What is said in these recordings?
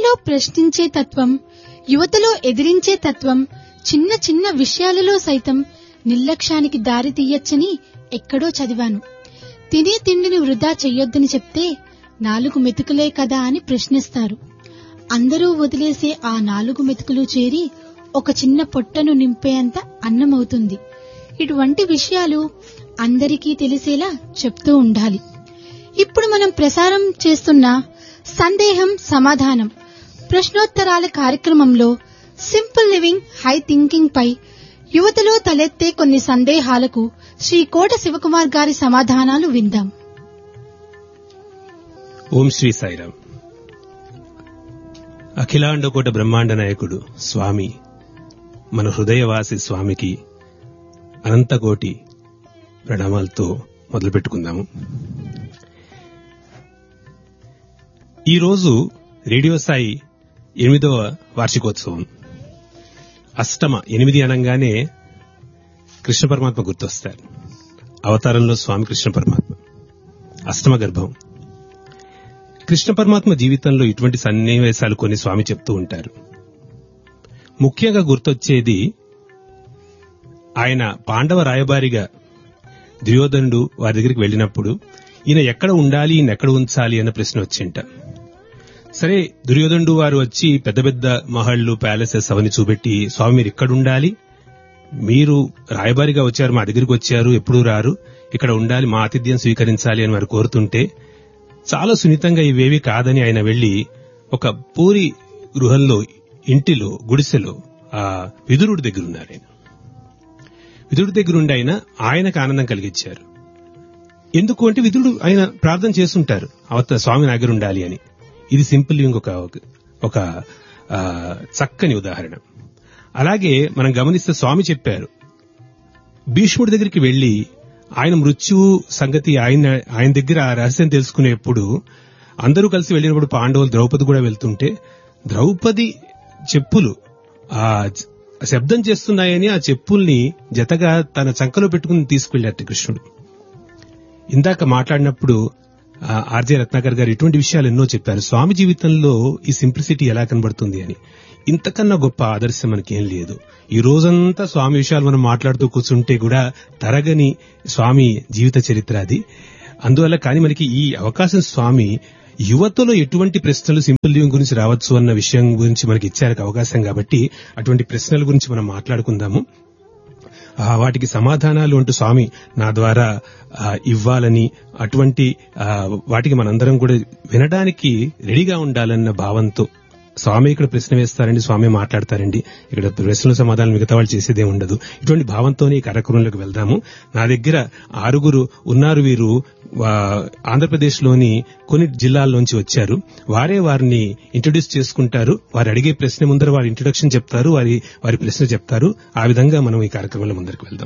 పిల్లలలో ప్రశ్నించే తత్వం యువతలో ఎదిరించే తత్వం చిన్న చిన్న విషయాలలో సైతం నిర్లక్ష్యానికి దారి తీయచ్చని ఎక్కడో చదివాను తినే తిండిని వృధా చెయ్యొద్దని చెప్తే నాలుగు మెతుకులే కదా అని ప్రశ్నిస్తారు అందరూ వదిలేసే ఆ నాలుగు మెతుకులు చేరి ఒక చిన్న పొట్టను నింపేంత అన్నమవుతుంది ఇటువంటి విషయాలు అందరికీ తెలిసేలా చెప్తూ ఉండాలి ఇప్పుడు మనం ప్రసారం చేస్తున్న సందేహం సమాధానం ప్రశ్నోత్తరాల కార్యక్రమంలో సింపుల్ లివింగ్ హై థింకింగ్ పై యువతలో తలెత్తే కొన్ని సందేహాలకు శ్రీ కోట శివకుమార్ గారి సమాధానాలు విందాం ఓం శ్రీ సాయిరామ్ అఖిలాండకోట బ్రహ్మాండ నాయకుడు స్వామి మన హృదయవాసి స్వామికి అనంతకోటి ప్రణామాలతో మొదలుపెట్టుకుందాము ఈరోజు రేడియో సాయి ఎనిమిదవ వార్షికోత్సవం అష్టమ ఎనిమిది అనగానే కృష్ణ పరమాత్మ గుర్తొస్తారు అవతారంలో స్వామి కృష్ణ పరమాత్మ అష్టమ గర్భం కృష్ణ పరమాత్మ జీవితంలో ఇటువంటి సన్నివేశాలు కొన్ని స్వామి చెప్తూ ఉంటారు ముఖ్యంగా గుర్తొచ్చేది ఆయన పాండవ రాయబారిగా దుర్యోధనుడు వారి దగ్గరికి వెళ్ళినప్పుడు ఈయన ఎక్కడ ఉండాలి ఈయన ఎక్కడ ఉంచాలి అన్న ప్రశ్న వచ్చింట సరే దుర్యోధనుడు వారు వచ్చి పెద్ద పెద్ద మహళ్లు ప్యాలెసెస్ అవన్నీ చూపెట్టి స్వామి మీరు ఇక్కడ ఉండాలి మీరు రాయబారిగా వచ్చారు మా దగ్గరికి వచ్చారు ఎప్పుడు రారు ఇక్కడ ఉండాలి మా ఆతిథ్యం స్వీకరించాలి అని వారు కోరుతుంటే చాలా సున్నితంగా ఇవేవి కాదని ఆయన వెళ్లి ఒక పూరి గృహంలో ఇంటిలో గుడిసెలో ఆ విదురుడి దగ్గర ఉన్నారు ఆయన విదురుడి దగ్గర ఉండి ఆయన ఆయనకు ఆనందం కలిగించారు ఎందుకు అంటే విదురుడు ఆయన ప్రార్థన చేస్తుంటారు అవత స్వామి నా దగ్గర ఉండాలి అని ఇది సింపుల్ లివింగ్ ఒక ఒక ఆ, చక్కని ఉదాహరణ అలాగే మనం గమనిస్తే స్వామి చెప్పారు భీష్ముడి దగ్గరికి వెళ్లి ఆయన మృత్యువు సంగతి ఆయన ఆయన దగ్గర ఆ రహస్యం తెలుసుకునేప్పుడు అందరూ కలిసి వెళ్ళినప్పుడు పాండవులు ద్రౌపది కూడా వెళ్తుంటే ద్రౌపది చెప్పులు ఆ చ- శబ్దం చేస్తున్నాయని ఆ చెప్పుల్ని జతగా తన చంకలో పెట్టుకుని తీసుకెళ్లారు కృష్ణుడు ఇందాక మాట్లాడినప్పుడు ఆ, ఆర్జే రత్నాకర్ గారు ఇటువంటి విషయాలు ఎన్నో చెప్పారు స్వామి జీవితంలో ఈ సింప్లిసిటీ ఎలా కనబడుతుంది అని ఇంతకన్నా గొప్ప ఆదర్శం మనకేం లేదు ఈ రోజంతా స్వామి విషయాలు మనం మాట్లాడుతూ కూర్చుంటే కూడా తరగని స్వామి జీవిత చరిత్ర అది అందువల్ల కానీ మనకి ఈ అవకాశం స్వామి యువతలో ఎటువంటి ప్రశ్నలు సింపుల్ లివింగ్ గురించి రావచ్చు అన్న విషయం గురించి మనకి ఇచ్చారు అవకాశం కాబట్టి అటువంటి ప్రశ్నల గురించి మనం మాట్లాడుకుందాము ఆ, వాటికి సమాధానాలు అంటూ స్వామి నా ద్వారా ఆ, ఇవ్వాలని అటువంటి ఆ, వాటికి మనందరం కూడా వినడానికి రెడీగా ఉండాలన్న భావంతో స్వామి ఇక్కడ ప్రశ్న వేస్తారండి స్వామి మాట్లాడతారండి ఇక్కడ ప్రశ్నల సమాధానం మిగతా వాళ్ళు చేసేదే ఉండదు ఇటువంటి భావంతోనే ఈ కార్యక్రమంలోకి వెళ్దాము నా దగ్గర ఆరుగురు ఉన్నారు వీరు ఆంధ్రప్రదేశ్ లోని కొన్ని జిల్లాల్లోంచి వచ్చారు వారే వారిని ఇంట్రొడ్యూస్ చేసుకుంటారు వారు అడిగే ప్రశ్న ముందర వారి ఇంట్రొడక్షన్ చెప్తారు వారి వారి ప్రశ్న చెప్తారు ఆ విధంగా మనం ఈ కార్యక్రమంలో ముందరికి వెళ్దాం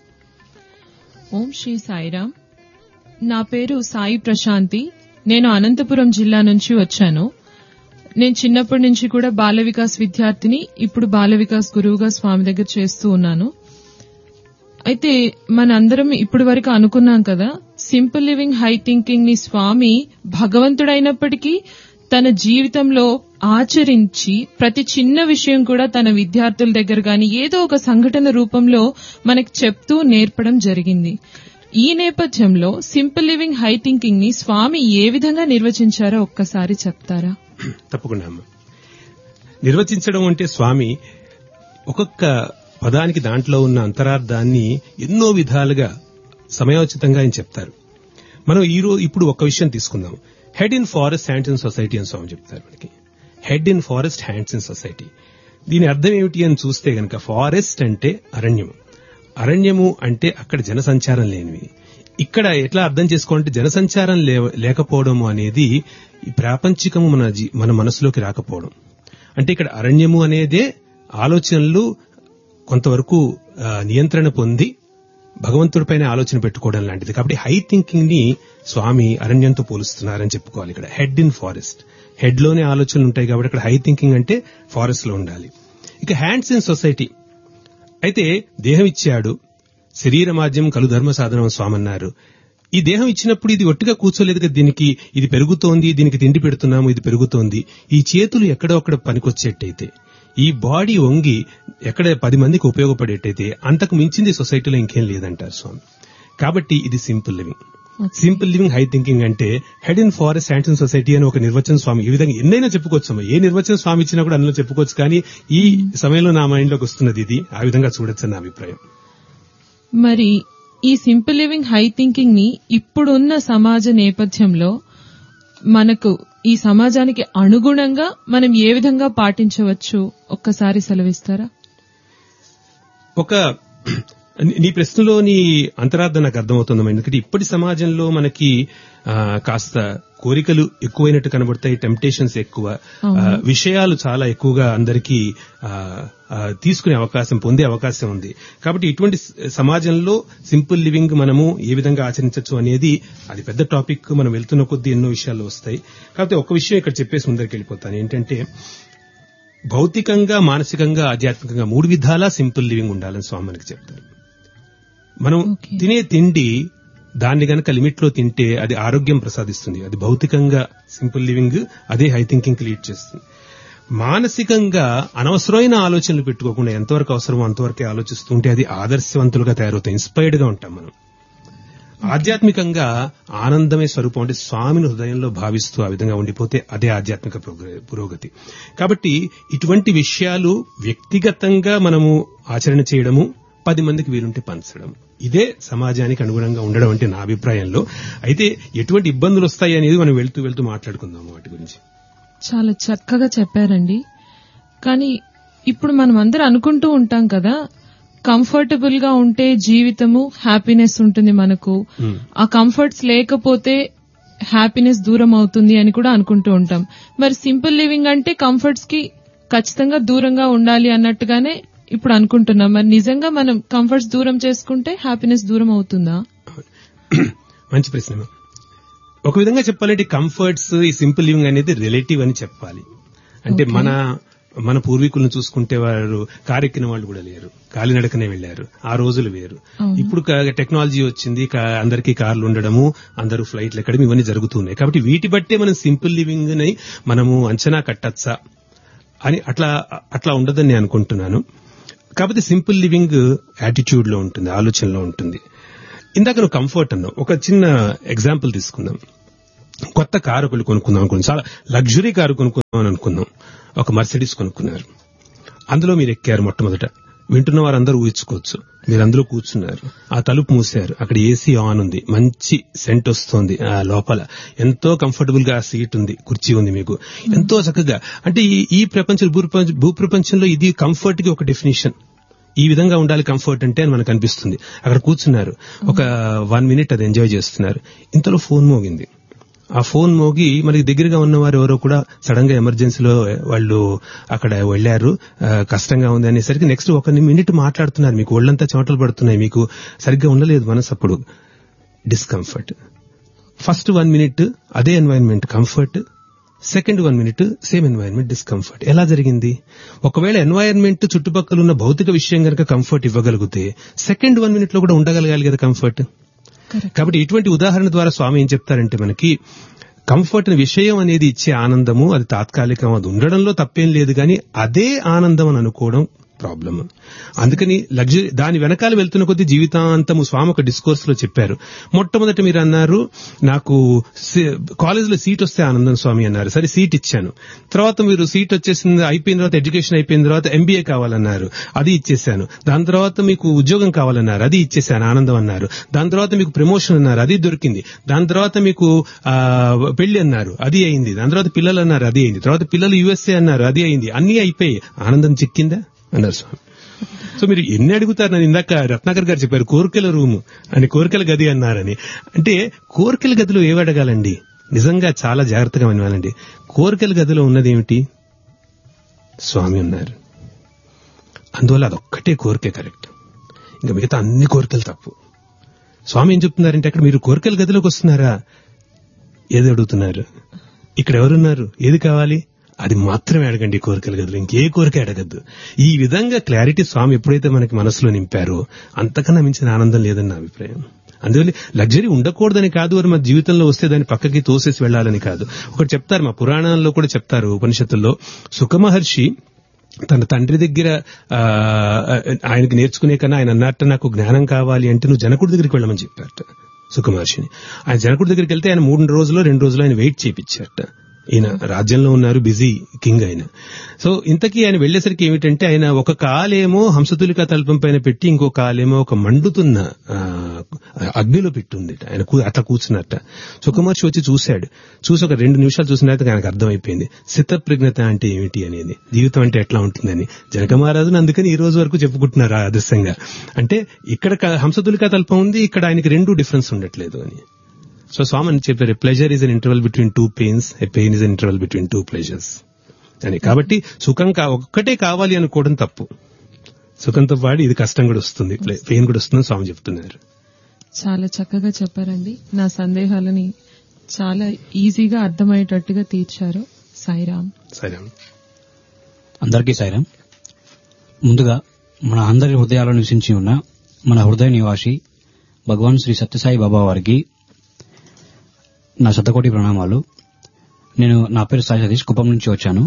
ఓం శ్రీ సాయిరామ్ నా పేరు సాయి ప్రశాంతి నేను అనంతపురం జిల్లా నుంచి వచ్చాను నేను చిన్నప్పటి నుంచి కూడా బాల వికాస్ విద్యార్థిని ఇప్పుడు బాల వికాస్ గురువుగా స్వామి దగ్గర చేస్తూ ఉన్నాను అయితే మనందరం ఇప్పటి వరకు అనుకున్నాం కదా సింపుల్ లివింగ్ హై థింకింగ్ ని స్వామి భగవంతుడైనప్పటికీ తన జీవితంలో ఆచరించి ప్రతి చిన్న విషయం కూడా తన విద్యార్థుల దగ్గర గాని ఏదో ఒక సంఘటన రూపంలో మనకి చెప్తూ నేర్పడం జరిగింది ఈ నేపథ్యంలో సింపుల్ లివింగ్ హై థింకింగ్ ని స్వామి ఏ విధంగా నిర్వచించారో ఒక్కసారి చెప్తారా తప్పకుండా అమ్మ నిర్వచించడం అంటే స్వామి ఒక్కొక్క పదానికి దాంట్లో ఉన్న అంతరార్థాన్ని ఎన్నో విధాలుగా సమయోచితంగా ఆయన చెప్తారు మనం ఈ రోజు ఇప్పుడు ఒక విషయం తీసుకుందాం head in forest hands in society అని స్వామి చెప్తారు మనకి head in forest hands in society దీని అర్థం ఏమిటి అని చూస్తే గనక ఫారెస్ట్ అంటే అరణ్యము అరణ్యము అంటే అక్కడ జనసంచారం లేనివి ఇక్కడ ఎట్లా అర్థం చేసుకోవాలంటే జనసంచారం లే- లేకపోవడం అనేది ఈ ప్రాపంచికము మన జీ- మన మనసులోకి రాకపోవడం అంటే ఇక్కడ అరణ్యము అనేదే ఆలోచనలు కొంతవరకు ఆ, నియంత్రణ పొంది భగవంతుడిపైన ఆలోచన పెట్టుకోవడం లాంటిది కాబట్టి హై థింకింగ్ ని స్వామి అరణ్యంతో పోలుస్తున్నారని చెప్పుకోవాలి ఇక్కడ హెడ్ ఇన్ ఫారెస్ట్ హెడ్ లోనే ఆలోచనలు ఉంటాయి కాబట్టి ఇక్కడ హై థింకింగ్ అంటే ఫారెస్ట్ లో ఉండాలి ఇక హ్యాండ్స్ ఇన్ సొసైటీ అయితే దేహం ఇచ్చాడు శరీర మాధ్యం కలు ధర్మ సాధనం స్వామి అన్నారు ఈ దేహం ఇచ్చినప్పుడు ఇది ఒట్టిగా కూర్చోలేదు కదా దీనికి ఇది పెరుగుతోంది దీనికి తిండి పెడుతున్నాము ఇది పెరుగుతోంది ఈ చేతులు ఎక్కడో అక్కడ పనికొచ్చేట్టయితే ఈ బాడీ వంగి ఎక్కడ పది మందికి ఉపయోగపడేటైతే అంతకు మించింది సొసైటీలో ఇంకేం లేదంటారు స్వామి కాబట్టి ఇది simple living simple living high thinking అంటే head in forest science and society అని ఒక నిర్వచనం స్వామి ఈ విధంగా ఎన్నైనా చెప్పుకోవచ్చు ఏ నిర్వచనం స్వామి ఇచ్చినా కూడా అందులో చెప్పుకోవచ్చు కానీ ఈ సమయంలో నా మైండ్ లోకి వస్తున్నది ఇది ఆ విధంగా చూడొచ్చు నా అభిప్రాయం మరి ఈ సింపుల్ లివింగ్ హై థింకింగ్ ని ఇప్పుడున్న సమాజ నేపథ్యంలో మనకు ఈ సమాజానికి అనుగుణంగా మనం ఏ విధంగా పాటించవచ్చు ఒక్కసారి సెలవిస్తారా ఒక నీ ప్రశ్నలోని అంతరార్థం నాకు అర్థమవుతుందమ్మా ఎందుకంటే ఇప్పటి సమాజంలో మనకి ఆ, కాస్త కోరికలు ఎక్కువైనట్టు కనబడతాయి టెంప్టేషన్స్ ఎక్కువ ఆ, విషయాలు చాలా ఎక్కువగా అందరికీ ఆ, ఆ, తీసుకునే అవకాశం పొందే అవకాశం ఉంది కాబట్టి ఇటువంటి స- సమాజంలో సింపుల్ లివింగ్ మనము ఏ విధంగా ఆచరించవచ్చు అనేది అది పెద్ద టాపిక్ మనం వెళ్తున్న కొద్దీ ఎన్నో విషయాలు వస్తాయి కాకపోతే ఒక విషయం ఇక్కడ చెప్పేసి ముందరికి వెళ్ళిపోతాను ఏంటంటే భౌతికంగా మానసికంగా ఆధ్యాత్మికంగా మూడు విధాలా సింపుల్ లివింగ్ ఉండాలని స్వామి మనకి చెప్తారు మనం Okay. తినే తిండి దాన్ని గనక లిమిట్ లో తింటే అది ఆరోగ్యం ప్రసాదిస్తుంది అది భౌతికంగా సింపుల్ లివింగ్ అదే హై థింకింగ్ కి లీడ్ చేస్తుంది మానసికంగా అనవసరమైన ఆలోచనలు పెట్టుకోకుండా ఎంతవరకు అవసరమో అంతవరకే ఆలోచిస్తూ ఉంటే అది ఆదర్శవంతులుగా తయారవుతాయి ఇన్స్పైర్డ్ గా ఉంటాం మనం ఆధ్యాత్మికంగా ఆనందమే స్వరూపం అంటే స్వామిని హృదయంలో భావిస్తూ ఆ విధంగా ఉండిపోతే అదే ఆధ్యాత్మిక పురోగ- పురోగతి కాబట్టి ఇటువంటి విషయాలు వ్యక్తిగతంగా మనము ఆచరణ చేయడము పది మందికి వీలుంటే పంచడం ఇదే సమాజానికి అనుగుణంగా ఉండడం అంటే నా అభిప్రాయంలో అయితే ఎటువంటి ఇబ్బందులు వస్తాయి అనేది మనం వెళ్తూ వెళ్తూ మాట్లాడుకుందాం వాటి గురించి చాలా చక్కగా చెప్పారండి కానీ ఇప్పుడు మనం అందరం అనుకుంటూ ఉంటాం కదా కంఫర్టబుల్ గా ఉంటే జీవితము హ్యాపీనెస్ ఉంటుంది మనకు Hmm. ఆ కంఫర్ట్స్ లేకపోతే హ్యాపీనెస్ దూరం అవుతుంది అని కూడా అనుకుంటూ ఉంటాం మరి సింపుల్ లివింగ్ అంటే కంఫర్ట్స్ కి ఖచ్చితంగా దూరంగా ఉండాలి అన్నట్టుగానే ఇప్పుడు అనుకుంటున్నాం మరి నిజంగా మనం కంఫర్ట్స్ దూరం చేసుకుంటే హ్యాపీనెస్ దూరం అవుతుందా మంచి ప్రశ్న ఒక విధంగా చెప్పాలంటే కంఫర్ట్స్ ఈ సింపుల్ లివింగ్ అనేది రిలేటివ్ అని చెప్పాలి అంటే మన మన పూర్వీకులను చూసుకుంటే వారు కారెక్కిన వాళ్ళు కూడా లేరు కాలినడకనే వెళ్లారు ఆ రోజులు వేరు ఇప్పుడు క- టెక్నాలజీ వచ్చింది కా- అందరికీ కార్లు ఉండడము అందరూ ఫ్లైట్లు ఎక్కడం ఇవన్నీ జరుగుతున్నాయి కాబట్టి వీటి బట్టే మనం సింపుల్ లివింగ్ ని మనము అంచనా కట్టచ్చా అని అట్లా అట్లా ఉండదని నేను అనుకుంటున్నాను కాకపోతే సింపుల్ లివింగ్ యాటిట్యూడ్ లో ఉంటుంది ఆలోచనలో ఉంటుంది ఇందాక నువ్వు కంఫర్ట్ అన్నావు ఒక చిన్న ఎగ్జాంపుల్ తీసుకుందాం కొత్త కారు ఒకళ్ళు కొనుక్కుందాం అనుకున్నాం చాలా లగ్జరీ కారు కొనుక్కుందాం అని అనుకున్నాం ఒక మర్సిడీస్ కొనుక్కున్నారు అందులో మీరు ఎక్కారు మొట్టమొదట వింటున్న వారందరూ ఊహించుకోవచ్చు మీరు అందులో కూర్చున్నారు ఆ తలుపు మూసారు అక్కడ ఏసీ ఆన్ ఉంది మంచి సెంట్ వస్తోంది ఆ లోపల ఎంతో కంఫర్టబుల్ గా ఆ సీట్ ఉంది కుర్చీ ఉంది మీకు ఎంతో చక్కగా అంటే ఈ ఈ ప్రపంచం భూప్రపంచ భూప్రపంచంలో ఇది కంఫర్ట్ కి ఒక డెఫినేషన్ ఈ విధంగా ఉండాలి కంఫర్ట్ అంటే అని మనకు అనిపిస్తుంది అక్కడ కూర్చున్నారు ఒక వన్ మినిట్ అది ఎంజాయ్ చేస్తున్నారు ఇంతలో ఫోన్ మోగింది ఆ ఫోన్ మోగి మనకి దగ్గరగా ఉన్నవారు ఎవరో కూడా సడన్ గా ఎమర్జెన్సీలో వాళ్ళు అక్కడ వెళ్లారు ఆ, కష్టంగా ఉంది అనేసరికి నెక్స్ట్ ఒక మినిట్ మాట్లాడుతున్నారు మీకు ఒళ్ళంతా చెమటలు పడుతున్నాయి మీకు సరిగ్గా ఉండలేదు మనసు అప్పుడు డిస్కంఫర్ట్ ఫస్ట్ వన్ మినిట్ అదే environment comfort second one minute same environment discomfort ఎలా జరిగింది ఒకవేళ ఎన్వైరన్మెంట్ చుట్టుపక్కల ఉన్న భౌతిక విషయం కనుక కంఫర్ట్ ఇవ్వగలిగితే సెకండ్ వన్ మినిట్ లో కూడా ఉండగలగాలి కదా కంఫర్ట్ కాబట్టి ఇటువంటి ఉదాహరణ ద్వారా స్వామి ఏం చెప్తారంటే మనకి కంఫర్ట్ అనే విషయం అనేది ఇచ్చే ఆనందము అది తాత్కాలికం అది ఉండడంలో తప్పేం లేదు కానీ అదే ఆనందం అని అనుకోవడం ప్రాబ్లమ్ అందుకని లగ్జరీ దాని వెనకాల వెళ్తున్న కొద్దీ జీవితాంతము స్వామి ఒక డిస్కోర్స్ లో చెప్పారు మొట్టమొదట మీరు అన్నారు నాకు కాలేజ్ లో సీట్ వస్తే ఆనందం స్వామి అన్నారు సరే సీట్ ఇచ్చాను తర్వాత మీరు సీట్ వచ్చేసింది అయిపోయిన తర్వాత ఎడ్యుకేషన్ అయిపోయిన తర్వాత ఎంబీఏ కావాలన్నారు అది ఇచ్చేసాను దాని తర్వాత మీకు ఉద్యోగం కావాలన్నారు అది ఇచ్చేసాను ఆనందం అన్నారు దాని తర్వాత మీకు ప్రమోషన్ అన్నారు అది దొరికింది దాని తర్వాత మీకు ఆ, పెళ్లి అన్నారు అది అయింది దాని తర్వాత పిల్లలు అన్నారు అది అయింది తర్వాత పిల్లలు యుఎస్ఏ అన్నారు అది అయింది అన్ని అయిపోయి ఆనందం చిక్కిందా అన్నారు స్వామి సో మీరు ఎన్ని అడుగుతారు నన్ను ఇందాక రత్నాకర్ గారు చెప్పారు కోరికల రూము అని కోరికల గది అన్నారని అంటే కోరికల గదిలో ఏవి అడగాలండి నిజంగా చాలా జాగ్రత్తగా వినాలండి కోరికల గదిలో ఉన్నది ఏమిటి స్వామి ఉన్నారు అందువల్ల అదొక్కటే కోరికే కరెక్ట్ ఇంకా మిగతా అన్ని కోరికలు తప్పు స్వామి ఏం చెప్తున్నారంటే అక్కడ మీరు కోరికల గదిలోకి వస్తున్నారా ఏది అడుగుతున్నారు ఇక్కడ ఎవరున్నారు ఏది కావాలి అది మాత్రమే అడగండి ఈ కోరికల గదిలో ఇంకే కోరిక అడగద్దు ఈ విధంగా క్లారిటీ స్వామి ఎప్పుడైతే మనకి మనసులో నింపారో అంతకన్నా మించిన ఆనందం లేదని నా అభిప్రాయం అందువల్ల లగ్జరీ ఉండకూడదని కాదు అని మన జీవితంలో వస్తే దాన్ని పక్కకి తోసేసి వెళ్ళాలని కాదు ఒకటి చెప్తారు మా పురాణాల్లో కూడా చెప్తారు ఉపనిషత్తుల్లో సుఖమహర్షి తన తండ్రి దగ్గర ఆ, ఆయనకి నేర్చుకునే కన్నా ఆయన అన్నట్టు నాకు జ్ఞానం కావాలి అంటే నువ్వు జనకుడి దగ్గరికి వెళ్ళమని చెప్పారట సుఖమహర్షిని ఆయన జనకుడి దగ్గరికి వెళ్తే ఆయన మూడు రోజులు రెండు రోజులు ఆయన వెయిట్ చేయించారట ఈయన రాజ్యంలో ఉన్నారు బిజీ కింగ్ ఆయన సో ఇంతకీ ఆయన వెళ్లేసరికి ఏమిటంటే ఆయన ఒక కాలేమో హంసతులిక తల్పం పైన పెట్టి ఇంకో కాలేమో ఒక మండుతున్న ఆ, అగ్నిలో పెట్టుంది ఆయన కూ- అట్లా కూర్చున్నట్ట సుఖమహర్షి వచ్చి చూశాడు చూసి ఒక రెండు నిమిషాలు చూసిన తర్వాత ఆయనకు అర్థమైపోయింది స్థితప్రజ్ఞత అంటే ఏమిటి అనేది జీవితం అంటే ఎట్లా ఉంటుందని జనక మహారాజును అందుకని ఈ రోజు వరకు చెప్పుకుంటున్నారు ఆదర్శంగా అంటే ఇక్కడ క- హంసతులిక తల్పం ఉంది ఇక్కడ ఆయనకి రెండు డిఫరెన్స్ ఉండట్లేదు అని సో స్వామి అని చెప్పారు pleasure is an interval between two pains a pain is an interval between two pleasures అని కాబట్టి సుఖం కా ఒక్కటే కావాలి అనుకోవడం తప్పు సుఖంతో పాటు ఇది కష్టం కూడా వస్తుంది పెయిన్ కూడా వస్తుందని స్వామి చెప్తున్నారు చాలా చక్కగా చెప్పారండి నా సందేహాలని చాలా ఈజీగా అర్థమయ్యేటట్టుగా తీర్చారు సాయిరామ్ సరే అందరికీ సాయిరాం ముందుగా మన అందరి హృదయాల్లో నివసించి ఉన్న మన హృదయ నివాసి భగవాన్ శ్రీ సత్యసాయి బాబా వారికి నా శతకోటి ప్రణామాలు నేను నా పేరు సాయి సతీష్ కుప్పం నుంచి వచ్చాను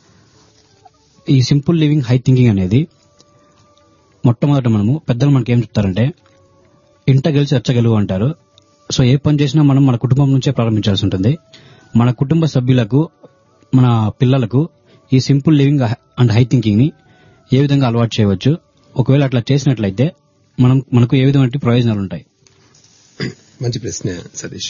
ఈ సింపుల్ లివింగ్ హై థింకింగ్ అనేది మొట్టమొదట మనము పెద్దలు మనకి ఏం చెప్తారంటే ఇంట గెలిచి రచ్చగలుగు అంటారు సో ఏ పని చేసినా మనం మన కుటుంబం నుంచే ప్రారంభించాల్సి ఉంటుంది మన కుటుంబ సభ్యులకు మన పిల్లలకు ఈ simple living and high thinking ని ఏ విధంగా అలవాటు చేయవచ్చు ఒకవేళ అట్లా చేసినట్లయితే మనం మనకు ఏ విధమైన ప్రయోజనాలు ఉంటాయి మంచి ప్రశ్న సతీష్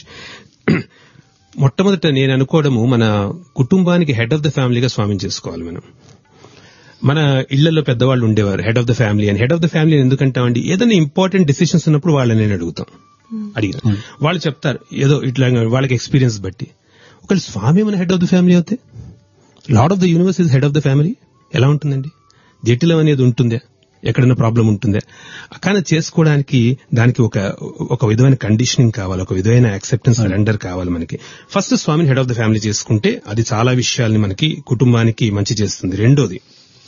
మొట్టమొదట నేను అనుకోవడము మన కుటుంబానికి హెడ్ ఆఫ్ ద ఫ్యామిలీగా స్వామిని చేసుకోవాలి మనం మన ఇళ్లలో పెద్దవాళ్ళు ఉండేవారు హెడ్ ఆఫ్ ద ఫ్యామిలీ అని హెడ్ ఆఫ్ ద ఫ్యామిలీ ఎందుకంటామండి ఏదైనా ఇంపార్టెంట్ డిసిషన్స్ ఉన్నప్పుడు వాళ్ళని నేను అడుగుతాం అడిగిన వాళ్ళు చెప్తారు ఏదో ఇట్లా వాళ్ళకి ఎక్స్పీరియన్స్ బట్టి ఒకవేళ స్వామి మన హెడ్ ఆఫ్ ద ఫ్యామిలీ అవుతే lord of the universe is head of the family ఎలా ఉంటుందండి జటిలం అనేది ఉంటుందా ఎక్కడైనా ప్రాబ్లం ఉంటుందా కానీ చేసుకోవడానికి దానికి ఒక ఒక విధమైన కండిషనింగ్ కావాలి ఒక విధమైన యాక్సెప్టెన్స్ సరెండర్ కావాలి మనకి ఫస్ట్ స్వామిని హెడ్ ఆఫ్ ద ఫ్యామిలీ చేసుకుంటే అది చాలా విషయాల్ని మనకి కుటుంబానికి మంచి చేస్తుంది రెండోది